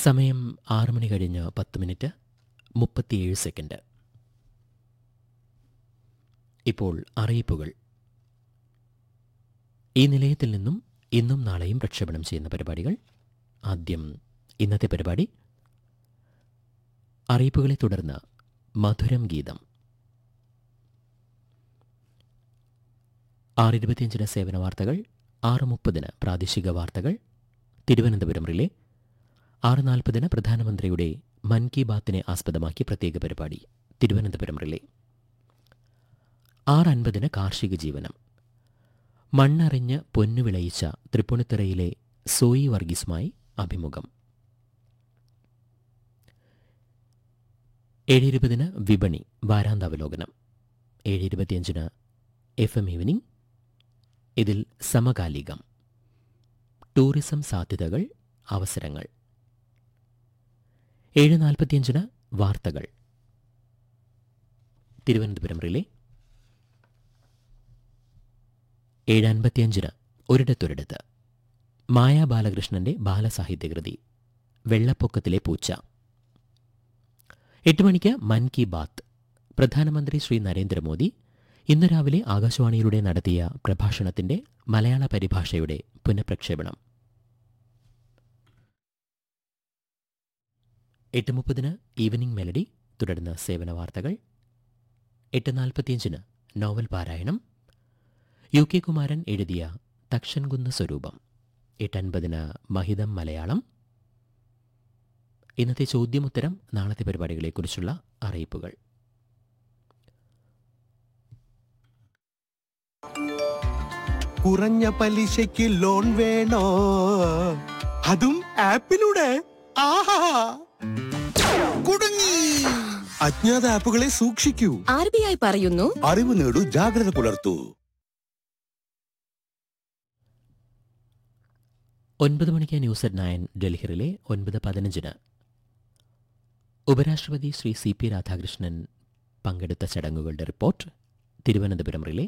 സമയം ആറ് മണി കഴിഞ്ഞ് പത്ത് മിനിറ്റ് മുപ്പത്തിയേഴ് സെക്കൻഡ് ഇപ്പോൾ അറിയിപ്പുകൾ ഈ നിലയത്തിൽ നിന്നും ഇന്നും നാളെയും പ്രക്ഷേപണം ചെയ്യുന്ന പരിപാടികൾ ആദ്യം ഇന്നത്തെ പരിപാടി അറിയിപ്പുകളെ തുടർന്ന് മധുരം ഗീതം ആറ് ഇരുപത്തിയഞ്ചിന് സേവന വാർത്തകൾ ആറ് മുപ്പതിന് പ്രാദേശിക വാർത്തകൾ തിരുവനന്തപുരം റിലേ ആറ് നാൽപ്പതിന് പ്രധാനമന്ത്രിയുടെ മൻ കി ബാത്തിനെ ആസ്പദമാക്കി പ്രത്യേക പരിപാടി തിരുവനന്തപുരം റിലേ ആറ് അൻപതിന് കാർഷിക ജീവനം മണ്ണറിഞ്ഞ് പൊന്നു വിളയിച്ച തൃപ്പൂണിത്തുറയിലെ സോയി വർഗീസുമായി അഭിമുഖം ഏഴ് ഇരുപതിന് വിപണി വാരാന്താവലോകനം ഏഴ് ഇരുപത്തിയഞ്ചിന് എഫ് എം ഈവനിംഗ് ഇതിൽ സമകാലികം ടൂറിസം സാധ്യതകൾ അവസരങ്ങൾ ഏഴ് നാൽപ്പത്തിയഞ്ചിന് വാർത്തകൾ തിരുവനന്തപുരം റിലേ ഏഴ് അൻപത്തിയഞ്ചിന് ഒരിടത്തൊരിടത്ത് മായാ ബാലകൃഷ്ണന്റെ ബാലസാഹിത്യകൃതി വെള്ളപ്പൊക്കത്തിലെ പൂച്ച എട്ട് മണിക്ക് മൻ കി ബാത്ത് പ്രധാനമന്ത്രി ശ്രീ നരേന്ദ്രമോദി ഇന്ന് രാവിലെ ആകാശവാണിയിലൂടെ നടത്തിയ പ്രഭാഷണത്തിന്റെ മലയാള പരിഭാഷയുടെ പുനഃപ്രക്ഷേപണം എട്ട് മുപ്പതിന് ഈവനിംഗ് മെലഡി തുടർന്ന് സേവന വാർത്തകൾ എട്ട് നാൽപ്പത്തിയഞ്ചിന് നോവൽ പാരായണം യു കെ കുമാരൻ എഴുതിയ തക്ഷൻകുന്ന് സ്വരൂപം എട്ടൻപതിന് മഹിതം മലയാളം ഇന്നത്തെ ചോദ്യമുത്തരം നാളത്തെ പരിപാടികളെക്കുറിച്ചുള്ള അറിയിപ്പുകൾ കുറഞ്ഞ പലിശയ്ക്ക് ലോൺ വേണോ അതും ആപ്പിലൂടെ ആഹാ കുടുങ്ങി അജ്ഞാത ആപ്പുകളെ സൂക്ഷിക്കൂ ആർ ബി ഐ പറയുന്നു അറിവ് നേടൂ ജാഗ്രത പുലർത്തൂ ഒൻപത് മണിക്ക് ന്യൂസ് അറ്റ് നയൻ ഡൽഹിയിലെ ഒൻപത് പതിനഞ്ചിന് ഉപരാഷ്ട്രപതി ശ്രീ സി പി രാധാകൃഷ്ണൻ പങ്കെടുത്ത ചടങ്ങുകളുടെ റിപ്പോർട്ട് തിരുവനന്തപുരം റിലേ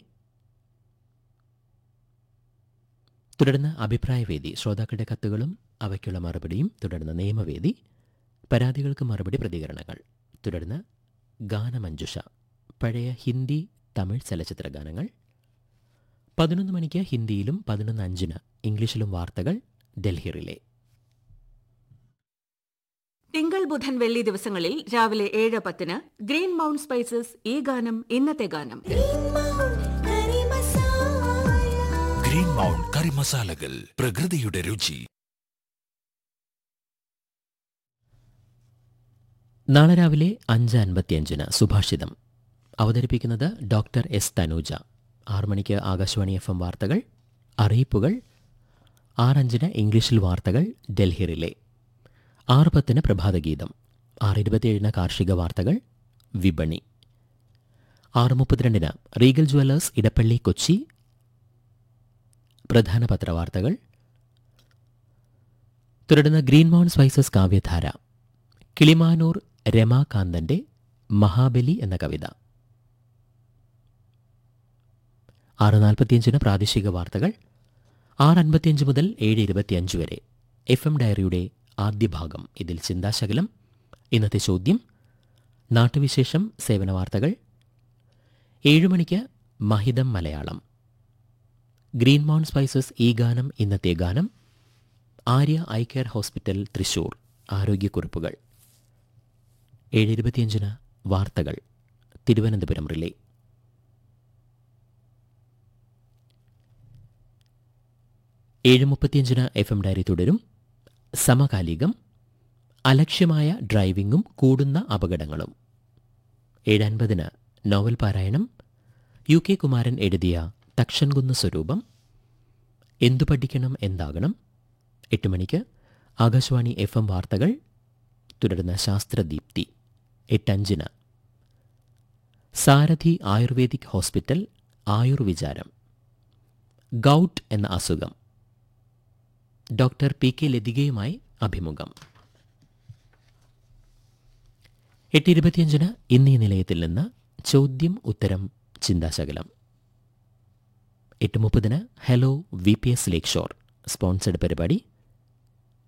തുടർന്ന് അഭിപ്രായവേദി ശ്രോതാക്കളുടെ കത്തുകളും അവയ്ക്കുള്ള മറുപടിയും തുടർന്ന് നിയമവേദി പരാതികൾക്ക് മറുപടി പ്രതികരണങ്ങൾ തുടർന്ന് ഗാനമഞ്ജുഷ പഴയ ഹിന്ദി തമിഴ് ചലച്ചിത്ര ഗാനങ്ങൾ പതിനൊന്ന് മണിക്ക് ഹിന്ദിയിലും പതിനൊന്ന് അഞ്ചിന് ഇംഗ്ലീഷിലും വാർത്തകൾ ഡൽഹി റിലേ തിങ്കൾ ബുധൻ വെള്ളി ദിവസങ്ങളിൽ രാവിലെ ഏഴ് പത്തിന് ഗ്രീൻ മൗണ്ട് സ്പൈസസ് ഈ ഗാനം ഇന്നത്തെ ഗാനം ഗ്രീൻ മൗണ്ട് കറി മസാലകൾ പ്രകൃതിയുടെ രുചി നാളെ രാവിലെ അഞ്ച് അൻപത്തിയഞ്ചിന് സുഭാഷിതം അവതരിപ്പിക്കുന്നത് ഡോക്ടർ എസ് തനൂജ ആറ് മണിക്ക് ആകാശവാണി എഫ് എം വാർത്തകൾ അറിയിപ്പുകൾ ആറഞ്ചിന് ഇംഗ്ലീഷിൽ വാർത്തകൾ ഡൽഹി റിലേ ആറ് പത്തിന് പ്രഭാതഗീതം ആറ് ഇരുപത്തിയേഴിന് കാർഷിക വാർത്തകൾ വിപണി ആറ് മുപ്പത്തിരണ്ടിന് റീഗൽ ജുവല്ലേഴ്സ് ഇടപ്പള്ളി കൊച്ചി പ്രധാന പത്രവാർത്തകൾ തുടർന്ന് ഗ്രീൻ മൗണ്ട് സ്പൈസസ് കാവ്യധാര കിളിമാനൂർ രമാകാന്തന്റെ മഹാബലി എന്ന കവിത ആറ് നാൽപ്പത്തിയഞ്ചിന് പ്രാദേശിക വാർത്തകൾ ആറ് അൻപത്തിയഞ്ച് മുതൽ ഏഴ് ഇരുപത്തിയഞ്ച് വരെ എഫ് എം ഡയറിയുടെ ആദ്യ ഭാഗം ഇതിൽ ചിന്താശകലം ഇന്നത്തെ ചോദ്യം നാട്ടുവിശേഷം സേവന വാർത്തകൾ ഏഴ് മണിക്ക് മഹിതം മലയാളം ഗ്രീൻ മൗണ്ട് സ്പൈസസ് ഈ ഗാനം ഇന്നത്തെ ഗാനം Arya I care hospital Thrissur ആരോഗ്യക്കുറിപ്പുകൾ ഏഴ് ഇരുപത്തിയഞ്ചിന് വാർത്തകൾ തിരുവനന്തപുരം റിലേ ഏഴ് മുപ്പത്തിയഞ്ചിന് എഫ് എം ഡയറി തുടരും സമകാലികം അലക്ഷ്യമായ ഡ്രൈവിംഗും കൂടുന്ന അപകടങ്ങളും ഏഴ് അൻപതിന് നോവൽ പാരായണം യു കെ കുമാരൻ എഴുതിയ തക്ഷൻകുന്ന് സ്വരൂപം എന്തു പഠിക്കണം എന്താകണം എട്ട് മണിക്ക് ആകാശവാണി എഫ് എം വാർത്തകൾ തുടർന്ന് ശാസ്ത്രദീപ്തി എട്ടഞ്ചിന് സാരഥി ആയുർവേദിക് ഹോസ്പിറ്റൽ ആയുർവിചാരം ഗൗട്ട് എന്ന അസുഖം ഡോക്ടർ പി കെ ലതികയുമായി അഭിമുഖം എട്ട് ഇരുപത്തിയഞ്ചിന് ഇന്നീ നിലയത്തിൽ നിന്ന് ചോദ്യം ഉത്തരം ചിന്താശകലം എട്ട് മുപ്പതിന് hello V P S lakeshore sponsored പരിപാടി